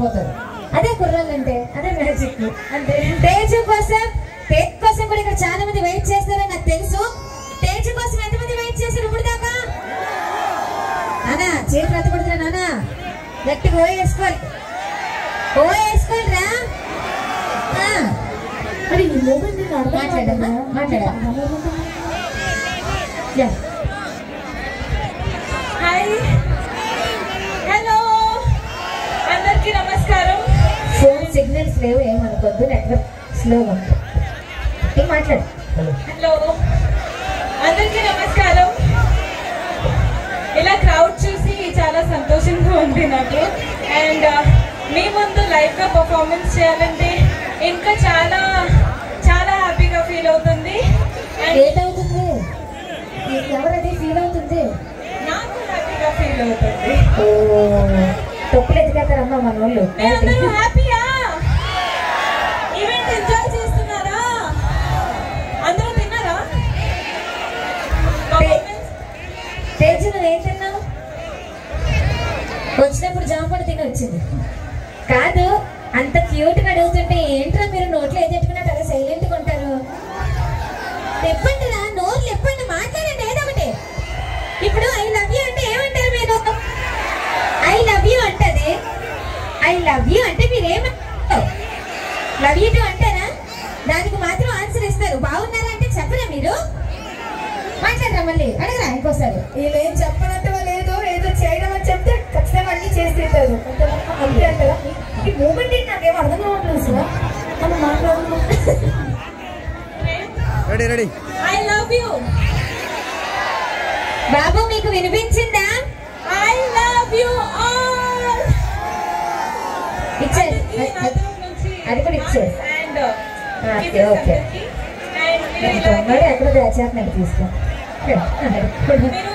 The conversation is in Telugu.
వెళ్ళిపోతారు అదే కుర్రాళ్ళు అంటే అదే మ్యాజిక్ అంటే తేజు కోసం తేజ్ కోసం కూడా ఇక్కడ చాలా మంది వెయిట్ చేస్తారని నాకు తెలుసు తేజు కోసం ఎంతమంది వెయిట్ చేస్తారు ఇప్పుడు దాకా నానా చేతులు ఎత్తకూడదురా నానా గట్టిగా ఓ వేసుకోవాలి ఓ వేసుకోవాలి రా ఆ. మరి ఈ మూమెంట్ నేను అర్థం మాట్లాడమ్మా, కాదు. మాట్లాడు. ఆ moment యా. హాయ్ హలో అందరికీ నమస్కారం ఫోన్ సిగ్నల్స్ లేవు ఏమనుకోద్దు నెట్వర్క్ స్లోగా ఉంది ఏం మాట్లాడు హలో అందరికీ నమస్కారం ఇలా క్రౌడ్ చూసి చాలా సంతోషంగా ఉంది నాకు అండ్ మీ ముందు లైవ్గా పర్ఫార్మెన్స్ చేయాలంటే ఇంకా చాలా చాలా హ్యాపీగా ఫీల్ అవుతుంది అండ్ ఏటవుతుంది ఎవరది ఫీల్ అవుతుంది నాకు హ్యాపీగా ఫీల్ అవుతుంది ఓ తొక్కులు ఎత్తుకెత్తారమ్మా మన వాళ్ళు మీరందరూ హ్యాపీయా ఈవెంట్ ఎంజాయ్ చేస్తున్నారా అందరూ తిన్నారా Performance? తేజు నువ్వు ఏం తిన్నావు వచ్చినప్పుడు జాంపండు తిని వచ్చింది కాదు అంత క్యూట్ గా అడుగుతుంటే ఏంట్రా మీరు నోట్లో ఏది పెట్టుకున్నట్టు అలా సైలెంట్ గా ఉంటారు చెప్పండి రా నోరు చెప్పండి మాట్లాడండి ఏదో ఒకటి ఇప్పుడు ఐ లవ్ యూ అంటే ఏమంటారు మీరు ఐ లవ్ యూ అంటది ఐ లవ్ యూ అంటే మీరు ఏమంటారు లవ్ యూ టు అంటారా దానికి మాత్రం ఆన్సర్ ఇస్తారు బాగున్నారా అంటే చెప్పరా మీరు మాట్లాడరా మళ్ళీ అడగరా ఇంకోసారి వీళ్ళేం చెప్పనట్టు లేదు ఏదో చేయడం అని చెప్తే ఖచ్చితంగా అన్ని చేసి తీరుతారు అంతేనా? అంతే అంటారా ఈ మూమెంట్ ఏంటి నాకేం అర్థం కావట్లేదు అసలు మనం మాట్లాడుతున్నాం ready ready I love you. బాబు మీకు వినిపించిందా I love you all. ఇచ్చారు అందరికీ నా తరఫు నుంచి అది కూడా ఇచ్చారు. and, ఆ, kisses ఓకే, ఓకే. అందరికీ. And మీరు దొంగడు ఇలాగే- ఎక్కడ దాచేస్తున్నాడు తీసుకో మీరు